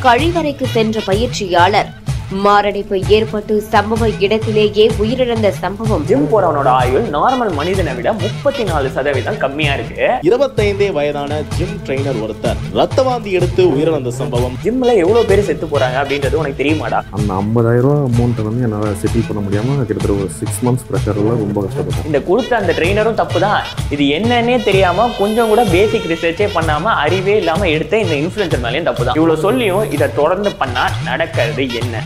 கழிவறைக்கு சென்ற பயிற்சியாளர் மாரடைப்பு ஏற்பட்டு சம்பவ இடத்திலேயே உயிரிழந்த சம்பவம் ஜிம் போறவனோட ஆயுள் நார்மல் மனிதனை விட முப்பத்தி நாலு சதவீதம் கம்மியா இருக்கு இருபத்தைந்தே வயதான ஜிம் ட்ரெயினர் ஒருத்தர் ரத்த வாந்தி எடுத்து உயிரிழந்த சம்பவம் ஜிம்ல எவ்வளவு பேர் செத்து போறாங்க அப்படின்றது உனக்கு தெரியுமாடா அந்த ஐம்பதாயிரம் ரூபா அமௌண்ட்டை வந்து என்னால் செட்டில் பண்ண முடியாமல் கிட்டத்தட்ட ஒரு சிக்ஸ் மந்த்ஸ் ப்ரெஷரில் ரொம்ப கஷ்டப்பட்டேன் இந்த கொடுத்த அந்த ட்ரெயினரும் தப்பு தான் இது என்னன்னே தெரியாம கொஞ்சம் கூட பேசிக் ரிசர்ச்சே பண்ணாம அறிவே இல்லாம எடுத்த இந்த இன்ஃபுளுசர் மேலேயும் தப்பு தான் இவ்வளவு சொல்லியும் இதை தொடர்ந்து பண்ணா நடக்கிறது என்ன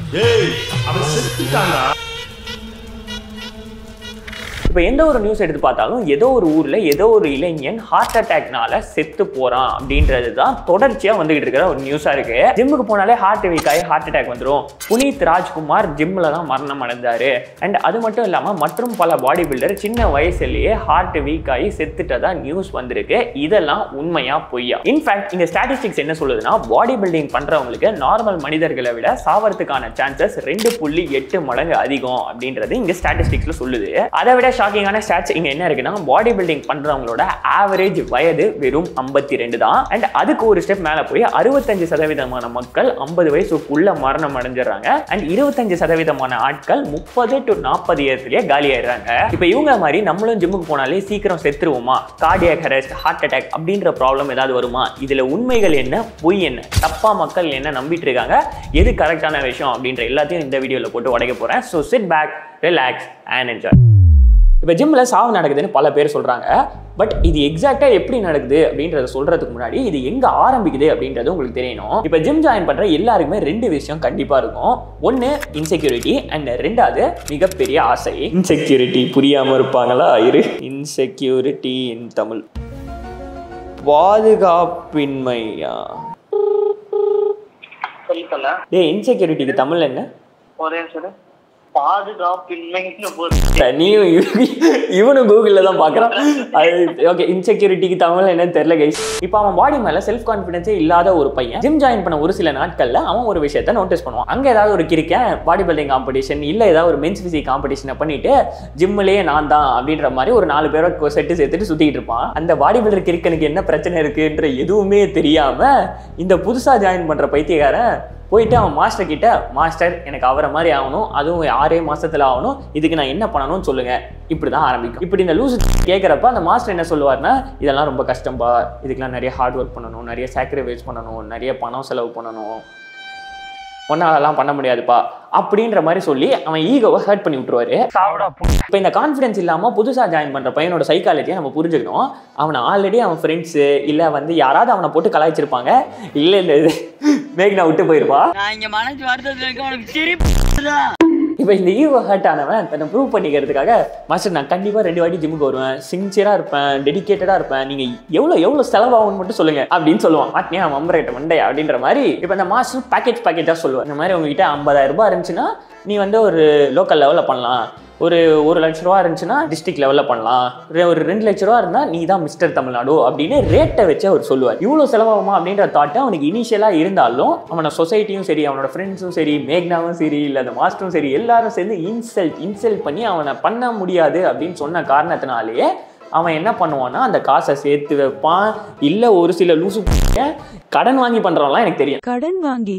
இப்போ எந்த ஒரு நியூஸ் எடுத்து பார்த்தாலும் ஏதோ ஒரு ஊர்ல ஏதோ ஒரு இளைஞன் ஹார்ட் அட்டாக்னால செத்து போறான் அப்படின்றது தான் தொடர்ச்சியா வந்துகிட்டு இருக்கிற ஒரு நியூஸா இருக்கு ஜிம்முக்கு போனாலே ஹார்ட் வீக் ஆகி ஹார்ட் அட்டாக் வந்துடும் புனீத் ராஜ்குமார் ஜிம்ல தான் மரணம் அடைஞ்சாரு அண்ட் அது மட்டும் இல்லாம மற்றும் பல பாடி பில்டர் சின்ன வயசுலயே ஹார்ட் வீக் ஆகி செத்துட்டதா நியூஸ் வந்திருக்கு இதெல்லாம் உண்மையா பொய்யா இன்ஃபேக்ட் இந்த ஸ்டாட்டிஸ்டிக்ஸ் என்ன சொல்லுதுன்னா பாடி பில்டிங் பண்றவங்களுக்கு நார்மல் மனிதர்களை விட சாவறதுக்கான சான்சஸ் ரெண்டு புள்ளி எட்டு மடங்கு அதிகம் அப்படின்றது இங்க ஸ்டாட்டிஸ்டிக்ஸ்ல சொல்லுது அதை விட ஷாக்கிங்கான ஸ்டாட்ஸ் இங்க என்ன இருக்குன்னா பாடி பில்டிங் பண்றவங்களோட ஆவரேஜ் வயது வெறும் ஐம்பத்தி ரெண்டு தான் அண்ட் அதுக்கு ஒரு ஸ்டெப் மேல போய் அறுபத்தஞ்சு சதவீதமான மக்கள் ஐம்பது வயசுக்குள்ள மரணம் அடைஞ்சிடறாங்க அண்ட் இருபத்தஞ்சு சதவீதமான ஆட்கள் முப்பது டு நாற்பது இயர்ஸ்லயே காலி ஆயிடுறாங்க இப்போ இவங்க மாதிரி நம்மளும் ஜிம்முக்கு போனாலே சீக்கிரம் செத்துருவோமா கார்டியாக் அரெஸ்ட் ஹார்ட் அட்டாக் அப்படின்ற ப்ராப்ளம் ஏதாவது வருமா இதுல உண்மைகள் என்ன பொய் என்ன தப்பா மக்கள் என்ன நம்பிட்டு இருக்காங்க எது கரெக்டான விஷயம் அப்படின்ற எல்லாத்தையும் இந்த வீடியோல போட்டு உடைக்க போறேன் so sit back relax and enjoy இப்போ ஜிம்மில் சாவு நடக்குதுன்னு பல பேர் சொல்கிறாங்க பட் இது எக்ஸாக்டாக எப்படி நடக்குது அப்படின்றத சொல்கிறதுக்கு முன்னாடி இது எங்கே ஆரம்பிக்குது அப்படின்றது உங்களுக்கு தெரியணும் இப்போ ஜிம் ஜாயின் பண்ணுற எல்லாருக்குமே ரெண்டு விஷயம் கண்டிப்பாக இருக்கும் ஒன்று இன்செக்யூரிட்டி அண்ட் ரெண்டாவது மிகப்பெரிய ஆசை இன்செக்யூரிட்டி புரியாமல் இருப்பாங்களா இரு இன்செக்யூரிட்டி இன் தமிழ் பாதுகாப்பின்மையா சொல்லி சொல்ல டேய் இன்செக்யூரிட்டிக்கு தமிழ் என்ன ஒரே சொல்லு பாதுகாப்பின்மைன்னு போது நீயும் இவ- இவனும் கூகுளில் தான் பார்க்குறான் அது ஓகே இன்செக்யூரிட்டிக்கு தமிழ் என்னன்னு தெரியல கைஸ் இப்போ அவன் பாடி மேலே செல்ஃப் கான்ஃபிடன்ஸே இல்லாத ஒரு பையன் ஜிம் ஜாயின் பண்ண ஒரு சில நாட்களில் அவன் ஒரு விஷயத்த நோட்டீஸ் பண்ணுவான் அங்கே ஏதாவது ஒரு கிரிக்க பாடி பில்டிங் காம்படிஷன் இல்லை ஏதாவது ஒரு மென்ஸ் ஃபிசிக் காம்படிஷனை பண்ணிட்டு ஜிம்மிலேயே நான் தான் அப்படின்ற மாதிரி ஒரு நாலு பேரை செட்டு சேர்த்துட்டு சுற்றிட்டு இருப்பான் அந்த பாடி பில்டர் கிரிக்கனுக்கு என்ன பிரச்சனை இருக்குன்ற எதுவுமே தெரியாமல் இந்த புதுசாக ஜாயின் பண்ணுற பைத்தியக்காரன் போயிட்டு அவன் மாஸ்டர் கிட்ட மாஸ்டர் எனக்கு அவரை மாதிரி ஆகணும் அதுவும் ஆறே மாசத்துல ஆகணும் இதுக்கு நான் என்ன பண்ணணும்னு சொல்லுங்க இப்படி தான் ஆரம்பிக்கும் இப்படி இந்த லூஸ் கேட்குறப்ப அந்த மாஸ்டர் என்ன சொல்லுவார்னா இதெல்லாம் ரொம்ப கஷ்டம்பா இதுக்கெல்லாம் நிறைய ஹார்ட் ஒர்க் பண்ணணும் நிறைய சாக்ரிஃபைஸ் பண்ணணும் நிறைய பணம் செலவு பண்ணணும் ஒன்னாலலாம் பண்ண முடியாதுப்பா அப்படின்ற மாதிரி சொல்லி அவன் ஈகோவை ஹர்ட் பண்ணி விட்டுருவாரு இப்போ இந்த கான்ஃபிடன்ஸ் இல்லாமல் புதுசாக ஜாயின் பண்ணுற பையனோட சைக்காலஜியை நம்ம புரிஞ்சுக்கணும் அவனை ஆல்ரெடி அவன் ஃப்ரெண்ட்ஸு இல்லை வந்து யாராவது அவனை போட்டு கலாய்ச்சிருப்பாங்க இல்லை இல்லை இது மேக்னா விட்டு போயிருப்பா நான் இங்க மனசு வருத்தத்துல இருக்க உனக்கு சிரிப்பு இப்போ இந்த ஈவோ ஹர்ட் ஆனவன் தன்னை ப்ரூவ் பண்ணிக்கிறதுக்காக மாஸ்டர் நான் கண்டிப்பாக ரெண்டு வாட்டி ஜிம்முக்கு வருவேன் சின்சியராக இருப்பேன் டெடிகேட்டடாக இருப்பேன் நீங்கள் எவ்வளோ எவ்வளோ செலவாகும்னு மட்டும் சொல்லுங்க அப்படின்னு சொல்லுவான் மாட்டினியா மம்பரேட்ட மண்டை அப்படின்ற மாதிரி இப்போ இந்த மாஸ்டர் பேக்கேஜ் பேக்கேஜாக சொல்லுவேன் இந்த மாதிரி உங்ககிட்ட ஐம்பதாயிரம் ரூபாய் இருந்துச்சுன்னா நீ வந்து ஒரு லோக்கல் லெவலில் பண்ணலாம் ஒரு ஒரு லட்ச ரூபா இருந்துச்சுன்னா டிஸ்ட்ரிக்ட் லெவலில் பண்ணலாம் ரெ- ஒரு ரெண்டு லட்ச ரூபா இருந்தால் நீ தான் மிஸ்டர் தமிழ்நாடு அப்படின்னு ரேட்டை வச்சு அவர் சொல்லுவார் இவ்வளோ செலவாகுமா அப்படின்ற தாட்டு அவனுக்கு இனிஷியலாக இருந்தாலும் அவனோட சொசைட்டியும் சரி அவனோட ஃப்ரெண்ட்ஸும் சரி மேக்னாவும் சரி இல்லை அந்த மாஸ்டரும் சரி எல்லாரும் சேர்ந்து இன்சல்ட் இன்சல்ட் பண்ணி அவனை பண்ண முடியாது அப்படின்னு சொன்ன காரணத்தினாலேயே அவன் என்ன பண்ணுவான்னா அந்த காசை சேர்த்து வைப்பான் இல்லை ஒரு சில லூசு பையன் கடன் வாங்கி பண்ணுறவன்லாம் எனக்கு தெரியும் கடன் வாங்கி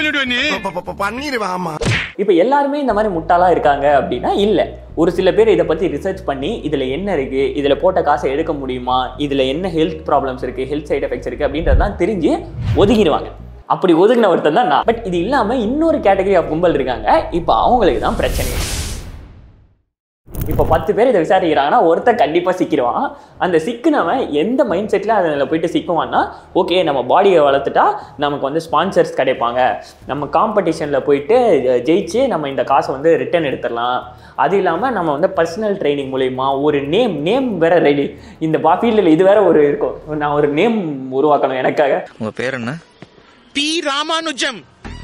இப்போ எல்லாருமே இந்த மாதிரி முட்டாளா இருக்காங்க அப்படின்னா இல்லை ஒரு சில பேர் இதை பற்றி ரிசர்ச் பண்ணி இதில் என்ன இருக்குது இதில் போட்ட காசை எடுக்க முடியுமா இதில் என்ன ஹெல்த் ப்ராப்ளம்ஸ் இருக்குது ஹெல்த் சைடு எஃபெக்ட்ஸ் இருக்குது அப்படின்றதெல்லாம் தெரிஞ்சு ஒதுங்கிடுவாங்க அப்படி ஒதுங்கின ஒருத்தன் தான் நான் பட் இது இல்லாமல் இன்னொரு கேட்டகரி ஆஃப் கும்பல் இருக்காங்க இப்போ அவங்களுக்கு தான் பிரச்சனை இப்போ பத்து பேர் இதை விசாரிக்கிறாங்கன்னா ஒருத்தன் கண்டிப்பாக சிக்கிடுவான் அந்த சிக்கினவன் எந்த மைண்ட் செட்டில் அதில் போயிட்டு சிக்குவான்னா ஓகே நம்ம பாடியை வளர்த்துட்டா நமக்கு வந்து ஸ்பான்சர்ஸ் கிடைப்பாங்க நம்ம காம்படிஷனில் போயிட்டு அஹ், ஜெயிச்சு நம்ம இந்த காசை வந்து ரிட்டர்ன் எடுத்துடலாம் அது இல்லாமல் நம்ம வந்து பர்சனல் ட்ரைனிங் மூலிமா ஒரு நேம் நேம் வேற ரெடி இந்த பா ஃபீல்டில் இது வேற ஒரு இருக்கும் நான் ஒரு நேம் உருவாக்கணும் எனக்காக உங்க பேர் என்ன பி ராமானுஜம்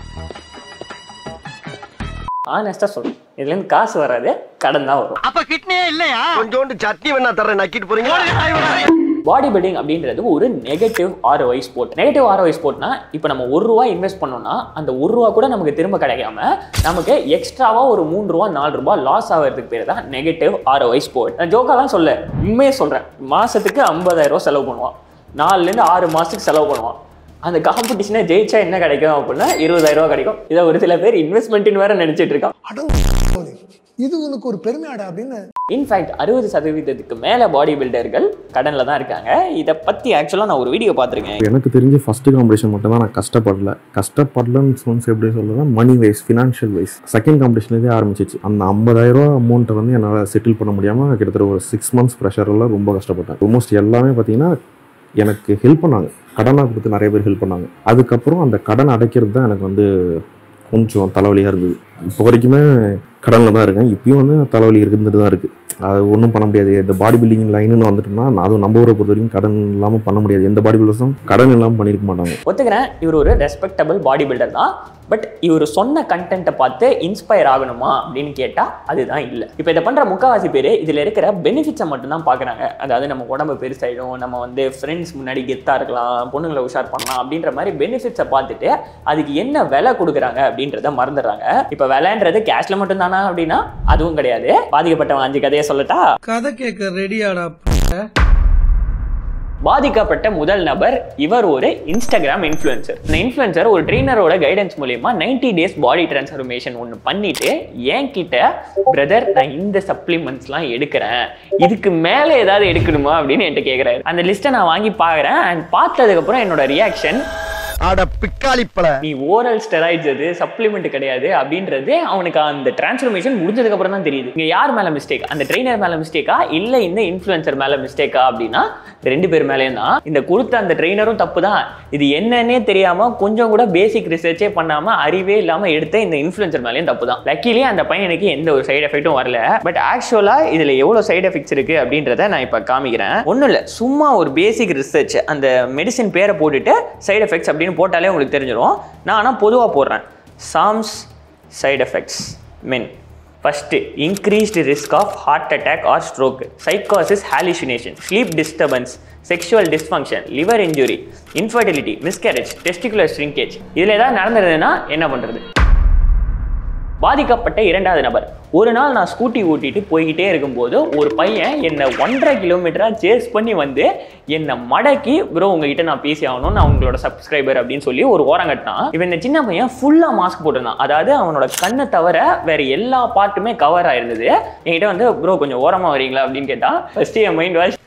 ஆனஸ்ட்டாக சொல்றேன் இதுலேருந்து காசு வராது கடன் தான் வரும் அப்ப கிட்னியே இல்லையா கொஞ்சோண்டு சட்னி வேணா தரேன் நக்கிட்டு போறீங்க பாடி பில்டிங் அப்படின்றது ஒரு நெகட்டிவ் ஆர்ஒய் ஸ்போர்ட் நெகட்டிவ் ஆர்ஒய் ஸ்போர்ட்னா இப்போ நம்ம ஒரு ரூபா இன்வெஸ்ட் பண்ணோம்னா அந்த ஒரு ரூபா கூட நமக்கு திரும்ப கிடைக்காம நமக்கு எக்ஸ்ட்ராவா ஒரு மூணு ரூபா நாலு ரூபா லாஸ் ஆகிறதுக்கு பேர் தான் நெகட்டிவ் ஆர்ஒய் ஸ்போர்ட் நான் ஜோக்காலாம் சொல்ல உண்மையே சொல்றேன் மாசத்துக்கு ஐம்பதாயிரம் ரூபா செலவு பண்ணுவான் நாலுலேருந்து ஆறு மாசத்துக்கு செலவு பண்ணுவான் அந்த காம்படிஷனை ஜெயிச்சா என்ன கிடைக்கும் அப்படின்னா இருபதாயிரம் ரூபாய் கிடைக்கும் இதை ஒரு சில பேர் இன்வெஸ்ட்மெண்ட்னு வேற நினைச்சிட்டு இருக்கான் இது உனக்கு ஒரு பெருமையாடா அப்படின்னு இன்ஃபேக்ட் அறுபது சதவீதத்துக்கு மேலே பாடி பில்டர்கள் கடனில் தான் இருக்காங்க இதை பற்றி ஆக்சுவலாக நான் ஒரு வீடியோ பார்த்துருக்கேன் எனக்கு தெரிஞ்ச ஃபர்ஸ்ட் காம்படிஷன் மட்டும் தான் நான் கஷ்டப்படல கஷ்டப்படலன்னு சொன்ன எப்படி சொல்லுறேன் money wise financial wise second காம்படிஷன்லேயே ஆரம்பிச்சிச்சு அந்த ஐம்பதாயிரம் ரூபா அமௌண்ட்டை வந்து என்னால் செட்டில் பண்ண முடியாமல் கிட்டத்தட்ட ஒரு சிக்ஸ் மந்த்ஸ் ப்ரெஷரில் ரொம்ப கஷ்டப்பட்டேன் ஆல்மோஸ்ட் எல்லாமே பார்த்தீங்கன்னா எனக்கு ஹெல்ப் பண்ணாங்க கடனாக கொடுத்து நிறைய பேர் ஹெல்ப் பண்ணாங்க அதுக்கப்புறம் அந்த கடன் அடைக்கிறது தான் எனக்கு வந்து கொஞ்சம் தலைவலியாக இருந்தது இப்போ வரைக்குமே கடனில் தான் இருக்கேன் இப்பயும் வந்து தலைவலி இருந்துட்டு தான் இருக்குது அது ஒன்றும் பண்ண முடியாது இந்த பாடி பில்டிங் லைனுன்னு வந்துட்டோம்னா நான் அதுவும் நம்ம ஊரை பொறுத்த வரைக்கும் கடன் இல்லாமல் பண்ண முடியாது எந்த பாடி பில்டர்ஸும் கடன் இல்லாமல் பண்ணியிருக்க மாட்டாங்க ஒத்துக்கிறேன் இவர் ஒரு ரெஸ்பெக்டபிள் பாடி பில்டர் தான் பட் இவர் சொன்ன கண்டென்ட்டை பார்த்து இன்ஸ்பயர் ஆகணுமா அப்படின்னு கேட்டால் அதுதான் இல்லை இப்போ இதை பண்ணுற முக்கால்வாசி பேர் இதில் இருக்கிற பெனிஃபிட்ஸை மட்டும்தான் பார்க்குறாங்க அதாவது நம்ம உடம்பு பெருசாயிடும் நம்ம வந்து ஃப்ரெண்ட்ஸ் முன்னாடி கெத்தாக இருக்கலாம் பொண்ணுங்களை உஷார் பண்ணலாம் அப்படின்ற மாதிரி பெனிஃபிட்ஸை பார்த்துட்டு அதுக்கு என்ன விலை கொடுக்குறாங்க அப்படின்றத மறந்துடுறாங்க இப்போ விலைன்றது கேஷ்ல மட்டும் தானா அப்படின்னா அதுவும் கிடையாது பாதிக்கப்பட்டவன் அஞ்சு கதையை சொல்லட்டா கதை கேட்க ரெடியாடா பாதிக்கப்பட்ட முதல் நபர் இவர் ஒரு இன்ஸ்டாகிராம் இன்ஃப்ளூயன்சர் இந்த இன்ஃப்ளூயன்சர் ஒரு ட்ரெயினரோட கைடன்ஸ் மூலியமா 90 டேஸ் பாடி டிரான்ஸ்ஃபர்மேஷன் ஒன்று பண்ணிட்டு என்கிட்ட பிரதர் நான் இந்த சப்ளிமெண்ட்ஸ்லாம் எடுக்கிறேன் இதுக்கு மேலே ஏதாவது எடுக்கணுமா அப்படின்னு என்கிட்ட கேட்குறாரு அந்த லிஸ்ட்டை நான் வாங்கி பார்க்குறேன் அண்ட் பார்த்ததுக்கப்புறம் என்னோட ரியாக்ஷன் அட பிக்காளிப்பல நீ ஓரல் ஸ்டெராய்ட்ஸ் அது சப்ளிமெண்ட் கிடையாது அப்படின்றது அவனுக்கு அந்த டிரான்ஸ்ஃபர்மேஷன் முடிஞ்சதுக்கு அப்புறம் தான் தெரியுது இங்க யார் மேல மிஸ்டேக் அந்த ட்ரெயினர் மேல மிஸ்டேக்கா இல்ல இந்த இன்ஃப்ளூயன்சர் மேல மிஸ்டேக்கா அப்படின்னா ரெண்டு பேர் மேலேயும் தான் இந்த கொடுத்த அந்த ட்ரெயினரும் தப்பு தான் இது என்னன்னே தெரியாம கொஞ்சம் கூட பேசிக் ரிசர்ச்சே பண்ணாம அறிவே இல்லாம எடுத்த இந்த இன்ஃப்ளூயன்சர் மேலேயும் தப்பு தான் லக்கிலே அந்த பையனுக்கு எந்த ஒரு சைடு எஃபெக்ட்டும் வரல பட் ஆக்சுவலா இதுல எவ்வளவு சைடு எஃபெக்ட்ஸ் இருக்கு அப்படின்றத நான் இப்ப காமிக்கிறேன் ஒன்றும் இல்லை சும்மா ஒரு பேசிக் ரிசர்ச் அந்த மெடிசின் பேரை போட்டுட்டு சைடு எஃபெக்ட்ஸ் அப்படின்னு போட்டாலே உங்களுக்கு தெரிஞ்சிடும் நான் ஆனால் பொதுவாக போடுறேன் some side effects men first increased risk of heart attack or stroke சைக்காசிஸ் hallucination sleep disturbance sexual dysfunction liver injury infertility miscarriage testicular shrinkage இதில் ஏதாவது நடந்ததுன்னா என்ன பண்ணுறது பாதிக்கப்பட்ட இரண்டாவது நபர் ஒரு நாள் நான் ஸ்கூட்டி ஓட்டிட்டு போய்கிட்டே இருக்கும்போது ஒரு பையன் என்னை ஒன்றரை கிலோமீட்டராக சேஸ் பண்ணி வந்து என்னை மடக்கி ப்ரோ உங்ககிட்ட நான் பேசி ஆகணும் நான் உங்களோட சப்ஸ்கிரைபர் அப்படின்னு சொல்லி ஒரு ஓரம் கட்டினான் இவன் இந்த சின்ன பையன் ஃபுல்லாக மாஸ்க் போட்டிருந்தான் அதாவது அவனோட கண்ணை தவிர வேற எல்லா பார்ட்டுமே கவர் ஆயிருந்தது என்கிட்ட வந்து ப்ரோ கொஞ்சம் ஓரமாக வரீங்களா அப்படின்னு கேட்டால் ஃபர்ஸ்ட் என் மைண்ட் வாஷ்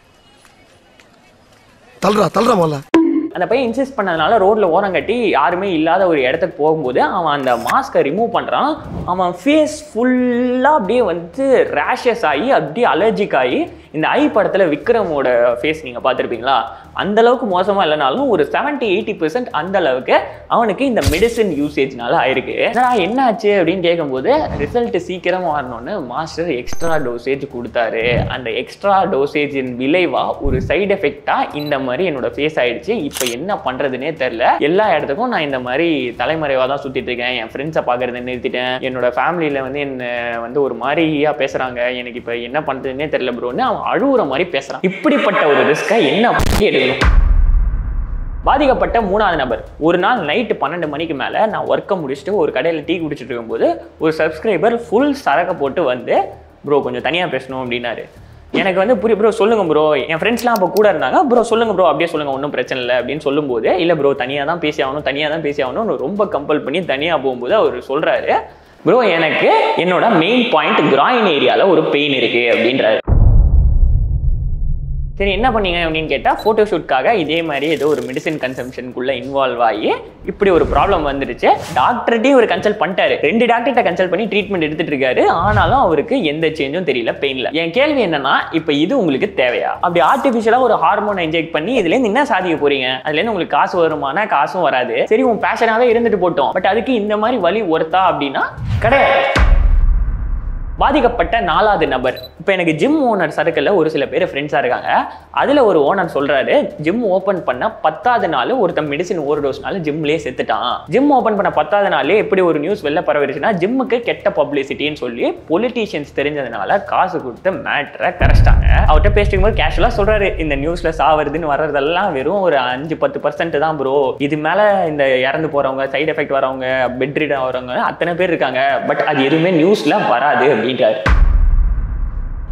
தல்றா தல்றா முதல்ல அந்த பையன் இன்சிஸ்ட் பண்ணதுனால ரோட்ல ஓரம் கட்டி யாருமே இல்லாத ஒரு இடத்துக்கு போகும்போது அவன் அந்த மாஸ்கை ரிமூவ் பண்றான் அவன் ஃபேஸ் ஃபுல்லா அப்படியே வந்து ரேஷஸ் ஆகி அப்படியே அலர்ஜிக் ஆகி இந்த ஐ படத்துல விக்ரமோட ஃபேஸ் நீங்க பார்த்திருப்பீங்களா அந்த அளவுக்கு மோசமா இல்லைனாலும் ஒரு 70 எயிட்டி பெர்சென்ட் அந்த அளவுக்கு அவனுக்கு இந்த மெடிசின் யூசேஜ்னால ஆயிருக்கு என்னடா என்ன ஆச்சு அப்படின்னு கேட்கும்போது ரிசல்ட் சீக்கிரம் வரணும்னு மாஸ்டர் எக்ஸ்ட்ரா டோசேஜ் கொடுத்தாரு அந்த எக்ஸ்ட்ரா டோசேஜின் விளைவா ஒரு சைடு எஃபெக்டா இந்த மாதிரி என்னோட ஃபேஸ் ஆயிடுச்சு இப்போ என்ன பண்றதுனே தெரியல எல்லா இடத்துக்கும் நான் இந்த மாதிரி தலைமறைவா தான் சுத்திட்டு இருக்கேன் என் ஃப்ரெண்ட்ஸை பார்க்கறத நிறுத்திட்டேன் என்னோட ஃபேமிலியில வந்து என்ன வந்து ஒரு மாதிரியா பேசுறாங்க எனக்கு இப்போ என்ன பண்றதுனே தெரியல ப்ரோன்னு அவன் அழுவுற மாதிரி பேசுறான் இப்படிப்பட்ட ஒரு ரிஸ்க்கை என்ன பண்ணி எடுக்கணும் பாதிக்கப்பட்ட மூணாவது நபர் ஒரு நாள் நைட்டு பன்னெண்டு மணிக்கு மேலே நான் ஒர்க்கை முடிச்சுட்டு ஒரு கடையில் டீ குடிச்சிட்டு இருக்கும்போது ஒரு சப்ஸ்கிரைபர் ஃபுல் சரக்கை போட்டு வந்து ப்ரோ கொஞ்சம் தனியாக பேசணும் அப்படின்னாரு எனக்கு வந்து புரிய ப்ரோ சொல்லுங்க ப்ரோ என் ஃப்ரெண்ட்ஸ்லாம் அப்போ கூட இருந்தாங்க ப்ரோ சொல்லுங்க ப்ரோ அப்படியே சொல்லுங்க ஒன்றும் பிரச்சனை இல்லை அப்படின்னு சொல்லும்போது இல்லை ப்ரோ தனியாக தான் பேசி ஆகணும் தனியாக தான் பேசி ஆகணும்னு ரொம்ப கம்பல் பண்ணி தனியாக போகும்போது அவர் சொல்கிறாரு ப்ரோ எனக்கு என்னோட மெயின் பாயிண்ட் கிராயின் ஏரியாவில் ஒரு பெயின் இருக்குது அப்படின்றாரு சரி என்ன பண்ணீங்க அப்படின்னு கேட்டால் ஃபோட்டோ ஷூட்காக இதே மாதிரி ஏதோ ஒரு மெடிசன் கன்சம்ஷனுக்குள்ளே இன்வால்வ் ஆகி இப்படி ஒரு ப்ராப்ளம் வந்துருச்சு டாக்டர்கிட்டையும் ஒரு கன்சல்ட் பண்ணிட்டாரு ரெண்டு டாக்டர்கிட்ட கன்சல்ட் பண்ணி ட்ரீட்மெண்ட் எடுத்துட்டு இருக்காரு ஆனாலும் அவருக்கு எந்த சேஞ்சும் தெரியல பெயின்ல என் கேள்வி என்னன்னா இப்போ இது உங்களுக்கு தேவையா அப்படி ஆர்டிஃபிஷியலாக ஒரு ஹார்மோனை இன்ஜெக்ட் பண்ணி இதுலேருந்து என்ன சாதிக்க போறீங்க அதுலேருந்து உங்களுக்கு காசு வருமானா காசும் வராது சரி உன் பேஷனாகவே இருந்துட்டு போட்டோம் பட் அதுக்கு இந்த மாதிரி வழி ஒர்த்தா அப்படின்னா கிடையாது பாதிக்கப்பட்ட நாலாவது நபர் இப்போ எனக்கு ஜிம் ஓனர் சர்க்கிளில் ஒரு சில பேர் ஃப்ரெண்ட்ஸாக இருக்காங்க அதில் ஒரு ஓனர் சொல்கிறாரு ஜிம் ஓப்பன் பண்ண பத்தாவது நாள் ஒருத்தன் மெடிசின் ஓவர் டோஸ்னால ஜிம்லேயே செத்துட்டான் ஜிம் ஓப்பன் பண்ண பத்தாவது நாளே எப்படி ஒரு நியூஸ் வெளில பரவிடுச்சுன்னா ஜிம்முக்கு கெட்ட பப்ளிசிட்டின்னு சொல்லி பொலிட்டீஷியன்ஸ் தெரிஞ்சதுனால காசு கொடுத்து மேட்ரை கரைச்சிட்டாங்க அவர்கிட்ட பேசிக்கும் போது கேஷுவலாக சொல்கிறாரு இந்த நியூஸில் சாவறதுன்னு வர்றதெல்லாம் வெறும் ஒரு அஞ்சு பத்து பர்சன்ட் தான் ப்ரோ இது மேலே இந்த இறந்து போகிறவங்க சைடு எஃபெக்ட் வரவங்க பெட் ரீட் ஆகிறவங்க அத்தனை பேர் இருக்காங்க பட் அது எதுவுமே நியூஸில் வராது அப்படின்றாரு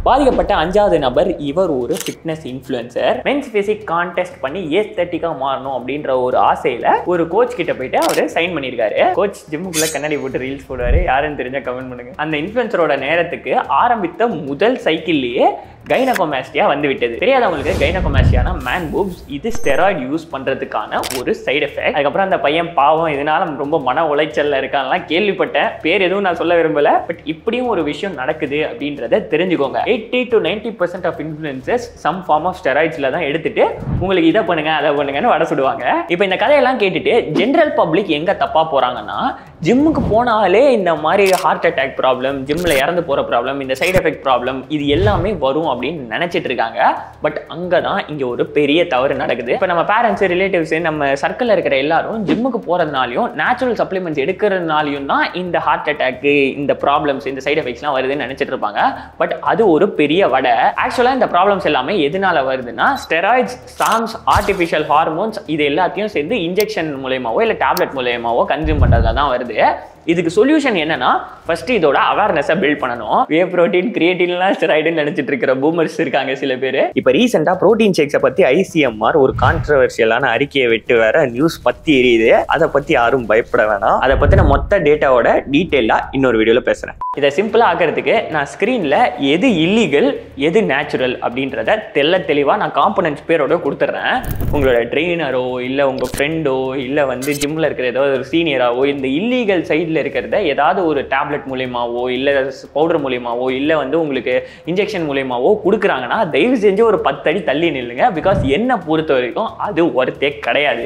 பாதிக்கப்பட்ட அஞ்சாவது நபர் இவர் ஒரு fitness influencer men's physique contest பண்ணி ஏஸ்தட்டிக்கா மாறணும் அப்படின்ற ஒரு ஆசையில ஒரு கோச் கிட்ட போயிட்டு அவர் சைன் பண்ணியிருக்காரு கோச் ஜிம்முக்குள்ள கண்ணாடி போட்டு ரீல்ஸ் போடுவாரு யாருன்னு தெரிஞ்சா கமெண்ட் பண்ணுங்க அந்த இன்ஃப்ளூயன்சரோட நேரத்துக்கு ஆரம்பித்த முதல் சைக்கிள்லயே கைனகோமாஸ்டியா வந்து விட்டது தெரியாதவங்களுக்கு கைனகோமாஸ்டியானா மேன் பூப்ஸ் இது ஸ்டெராய்டு யூஸ் பண்றதுக்கான ஒரு சைடு எஃபெக்ட் அதுக்கப்புறம் அந்த பையன் பாவம் இதனால ரொம்ப மன உளைச்சல்ல இருக்கான்லாம் கேள்விப்பட்டேன் பேர் எதுவும் நான் சொல்ல விரும்பல பட் இப்படியும் ஒரு விஷயம் நடக்குது அப்படின்றத தெரிஞ்சுக்கோங்க eighty to ninety percent of influencers some form of ஸ்டெராய்ட்ஸ்ல தான் எடுத்துட்டு உங்களுக்கு இதை பண்ணுங்க அதை பண்ணுங்கன்னு வட சுடுவாங்க இப்போ இந்த கதையெல்லாம் கேட்டுட்டு ஜென்ரல் பப்ளிக் எங்க தப்பா போறாங்கன்னா ஜிம்முக்கு போனாலே இந்த மாதிரி ஹார்ட் அட்டாக் ப்ராப்ளம் ஜிம்ல இறந்து போற ப்ராப்ளம் இந்த சைடு எஃபெக்ட் ப்ராப்ளம் இது எல்லாமே வரும் அப்படின்னு நினைச்சிட்டு இருக்காங்க பட் அங்கே தான் இங்கே ஒரு பெரிய தவறு நடக்குது இப்போ நம்ம பேரண்ட்ஸ் ரிலேட்டிவ்ஸ் நம்ம சர்க்கிளில் இருக்கிற எல்லாரும் ஜிம்முக்கு போகிறதுனாலையும் நேச்சுரல் சப்ளிமெண்ட்ஸ் எடுக்கிறதுனாலையும் தான் இந்த ஹார்ட் அட்டாக்கு இந்த ப்ராப்ளம்ஸ் இந்த சைடு எஃபெக்ட்ஸ்லாம் வருதுன்னு நினச்சிட்டு இருப்பாங்க பட் அது ஒரு பெரிய வடை ஆக்சுவலாக இந்த ப்ராப்ளம்ஸ் எல்லாமே எதனால வருதுன்னா ஸ்டெராய்ட்ஸ் சாம்ஸ் ஆர்டிஃபிஷியல் ஹார்மோன்ஸ் இது எல்லாத்தையும் சேர்ந்து இன்ஜெக்ஷன் மூலயமாவோ இல்லை டேப்லெட் மூலயமாவோ கன்சியூம் பண்ணுறதுல தான் வருது இதுக்கு சொல்யூஷன் என்னன்னா ஃபர்ஸ்ட் இதோட அவேர்னஸை பில்ட் பண்ணணும் வே ப்ரோட்டீன் கிரியேட்டின்லாம் ஸ்டெராய்டுன்னு நினைச்சிட்டு இருக்கிற பூமர்ஸ் இருக்காங்க சில பேர் இப்போ ரீசெண்டாக ப்ரோட்டீன் ஷேக்ஸை பற்றி ஐசிஎம்ஆர் ஒரு கான்ட்ரவர்ஷியலான அறிக்கையை விட்டு வேற நியூஸ் பத்தி எரியுது அதை பத்தி யாரும் பயப்பட வேணாம் அதை பத்தின மொத்த டேட்டாவோட டீட்டெயிலாக இன்னொரு வீடியோவில் பேசுறேன் இதை சிம்பிளாக ஆக்கிறதுக்கு நான் ஸ்க்ரீனில் எது இல்லீகல் எது நேச்சுரல் அப்படின்றத தெல்ல தெளிவாக நான் காம்பனன்ட்ஸ் பேரோட கொடுத்துட்றேன் உங்களோட ட்ரெயினரோ இல்லை உங்கள் ஃப்ரெண்டோ இல்லை வந்து ஜிம்மில் இருக்கிற ஏதோ ஒரு சீனியராவோ இந்த இல்லீகல் சைடில் இருக்கிறத ஏதாவது ஒரு டேப்லெட் மூலியமாவோ இல்லை பவுடர் மூலியமாவோ இல்லை வந்து உங்களுக்கு இன்ஜெக்ஷன் மூலியமாவோ கொடுக்குறாங்கன்னா தயவு செஞ்சு ஒரு பத்து அடி தள்ளி நில்லுங்க பிகாஸ் என்னை பொறுத்த வரைக்கும் அது ஒருத்தே கிடையாது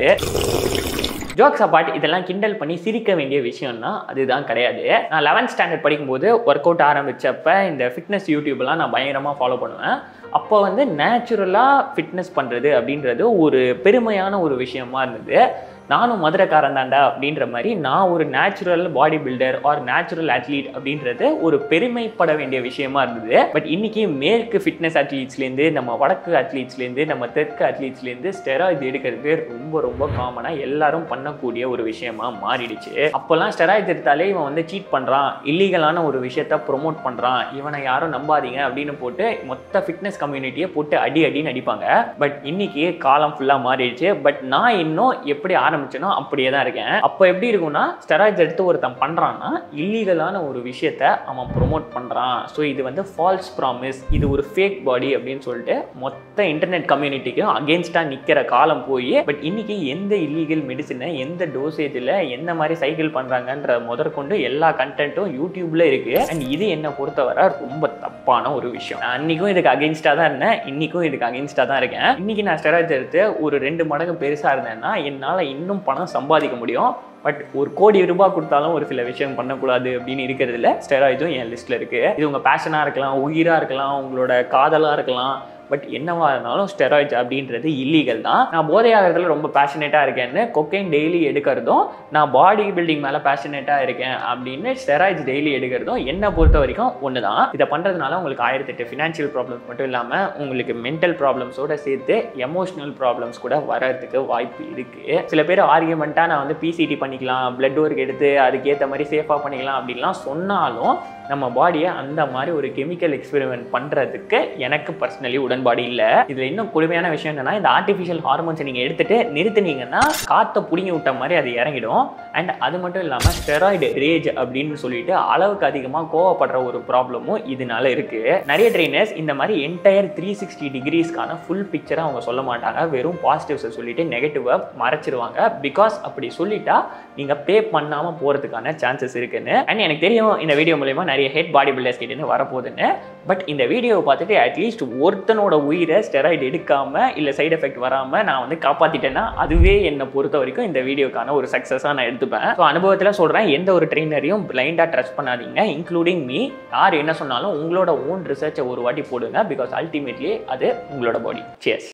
ஜோக்ஸ் அப்பார்ட் இதெல்லாம் கிண்டல் பண்ணி சிரிக்க வேண்டிய விஷயம்னா அதுதான் கிடையாது நான் லெவன்த் ஸ்டாண்டர்ட் படிக்கும்போது ஒர்க் அவுட் ஆரம்பிச்சப்ப இந்த ஃபிட்னஸ் யூடியூப்லாம் நான் பயங்கரமாக ஃபாலோ பண்ணுவேன் அப்போ வந்து நேச்சுரலாக ஃபிட்னஸ் பண்ணுறது அப்படின்றது ஒரு பெருமையான ஒரு விஷயமா இருந்தது நானும் மதுரைக்காரன் தாண்டா அப்படின்ற மாதிரி நான் ஒரு natural bodybuilder or natural athlete அப்படின்றது ஒரு பெருமைப்பட வேண்டிய விஷயமா இருந்தது பட் இன்னைக்கு மேற்கு ஃபிட்னஸ் அத்லீட்ஸ்லேருந்து நம்ம வடக்கு அத்லீட்ஸ்லேருந்து நம்ம தெற்கு அத்லீட்ஸ்லேருந்து ஸ்டெராய்டு எடுக்கிறது ரொம்ப ரொம்ப காமனாக எல்லாரும் பண்ணக்கூடிய ஒரு விஷயமா மாறிடுச்சு அப்போல்லாம் ஸ்டெராய்டு எடுத்தாலே இவன் வந்து சீட் பண்ணுறான் இல்லீகலான ஒரு விஷயத்த ப்ரொமோட் பண்ணுறான் இவனை யாரும் நம்பாதீங்க அப்படின்னு போட்டு மொத்த ஃபிட்னஸ் கம்யூனிட்டியை போட்டு அடி அடின்னு அடிப்பாங்க பட் இன்னைக்கு காலம் ஃபுல்லாக மாறிடுச்சு பட் நான் இன்னும் எப்படி ஆரம்பிச்சேனோ அப்படியே தான் இருக்கேன் அப்போ எப்படி இருக்கும்னா ஸ்டெராய்ட்ஸ் எடுத்து ஒருத்தன் பண்ணுறான்னா இல்லீகலான ஒரு விஷயத்த அவன் ப்ரொமோட் பண்ணுறான் ஸோ இது வந்து ஃபால்ஸ் ப்ராமிஸ் இது ஒரு ஃபேக் பாடி அப்படின்னு சொல்லிட்டு மொத்த இன்டர்நெட் கம்யூனிட்டிக்கும் அகேன்ஸ்டாக நிற்கிற காலம் போய் பட் இன்னைக்கு எந்த இல்லீகல் மெடிசனை எந்த டோசேஜில் எந்த மாதிரி சைக்கிள் பண்ணுறாங்கன்ற முதற்கொண்டு எல்லா கண்டென்ட்டும் யூடியூப்ல இருக்கு அண்ட் இது என்னை பொறுத்தவரை ரொம்ப தப்பான ஒரு விஷயம் நான் அன்னைக்கும் இதுக்கு அகேன்ஸ்டாக தான் இருந்தேன் இன்னைக்கும் இதுக்கு அகேன்ஸ்டாக தான் இருக்கேன் இன்னைக்கு நான் ஸ்டெராய்ட்ஸ் எடுத்து ஒரு ரெண்டு மடங்கு பெருசாக இருந்தேன்னா என்னால் இன்னும் பணம் சம்பாதிக்க முடியும் பட் ஒரு கோடி ரூபாய் கொடுத்தாலும் ஒரு சில விஷயம் பண்ணக்கூடாது அப்படின்னு இருக்கிறதுல ஸ்டெராய்டும் என் லிஸ்ட்டில் இருக்குது இது உங்கள் பேஷனாக இருக்கலாம் உயிராக இருக்கலாம் உங்களோட காதலாக இருக்கலாம் பட் என்னவா இருந்தாலும் ஸ்டெராய்ட்ஸ் அப்படின்றது இல்லீகல் தான் நான் போதை ஆகிறதுல ரொம்ப பேஷனேட்டாக இருக்கேன்னு கொக்கைன் டெய்லி எடுக்கிறதும் நான் பாடி பில்டிங் மேலே பேஷனேட்டாக இருக்கேன் அப்படின்னு ஸ்டெராய்ட்ஸ் டெய்லி எடுக்கிறதும் என்னை பொறுத்த வரைக்கும் ஒன்று தான் இதை பண்ணுறதுனால உங்களுக்கு ஆயிரத்தெட்டு ஃபினான்ஷியல் ப்ராப்ளம்ஸ் மட்டும் இல்லாமல் உங்களுக்கு மென்டல் ப்ராப்ளம்ஸோட சேர்த்து எமோஷனல் ப்ராப்ளம்ஸ் கூட வரதுக்கு வாய்ப்பு இருக்குது சில பேர் ஆர்கியூமெண்ட்டாக நான் வந்து பிசிடி பண்ணிக்கலாம் பிளட் ஒர்க் எடுத்து அதுக்கேற்ற மாதிரி சேஃபாக பண்ணிக்கலாம் அப்படின்லாம் சொன்னாலும் நம்ம பாடியை அந்த மாதிரி ஒரு கெமிக்கல் எக்ஸ்பெரிமெண்ட் பண்ணுறதுக்கு எனக்கு பர்சனலி உடன்பாடு இல்லை இதில் இன்னும் கொடுமையான விஷயம் என்னன்னா இந்த ஆர்டிஃபிஷியல் ஹார்மோன்ஸை நீங்கள் எடுத்துட்டு நிறுத்துனீங்கன்னா காற்றை பிடுங்கி விட்ட மாதிரி அது இறங்கிடும் அண்ட் அது மட்டும் இல்லாமல் ஸ்டெராய்டு ரேஜ் அப்படின்னு சொல்லிட்டு அளவுக்கு அதிகமாக கோவப்படுற ஒரு ப்ராப்ளமும் இதனால இருக்கு நிறைய ட்ரெயினர்ஸ் இந்த மாதிரி என்டையர் த்ரீ சிக்ஸ்டி டிகிரிஸ்க்கான ஃபுல் பிக்சரை அவங்க சொல்ல மாட்டாங்க வெறும் பாசிட்டிவ்ஸை சொல்லிட்டு நெகட்டிவை மறைச்சிருவாங்க பிகாஸ் அப்படி சொல்லிட்டா நீங்கள் பே பண்ணாமல் போகிறதுக்கான சான்சஸ் இருக்குன்னு அண்ட் எனக்கு தெரியும் இந்த வீடியோ மூலயமா நிறைய ஹெட் பாடி பில்டர்ஸ் கிட்டேருந்து வரப்போகுதுன்னு பட் இந்த வீடியோவை பார்த்துட்டு அட்லீஸ்ட் ஒருத்தனோட உயிரை ஸ்டெராய்டு எடுக்காம இல்லை சைடு எஃபெக்ட் வராமல் நான் வந்து காப்பாற்றிட்டேன்னா அதுவே என்னை பொறுத்த வரைக்கும் இந்த வீடியோக்கான ஒரு சக்ஸஸாக நான் எடுத்துப்பேன் ஸோ அனுபவத்தில் சொல்கிறேன் எந்த ஒரு ட்ரெயினரையும் பிளைண்டாக ட்ரஸ்ட் பண்ணாதீங்க இன்க்ளூடிங் மீ யார் என்ன சொன்னாலும் உங்களோட ஓன் ரிசர்ச்சை ஒரு வாட்டி போடுங்க பிகாஸ் அல்டிமேட்லி அது உங்களோட பாடி சேஸ்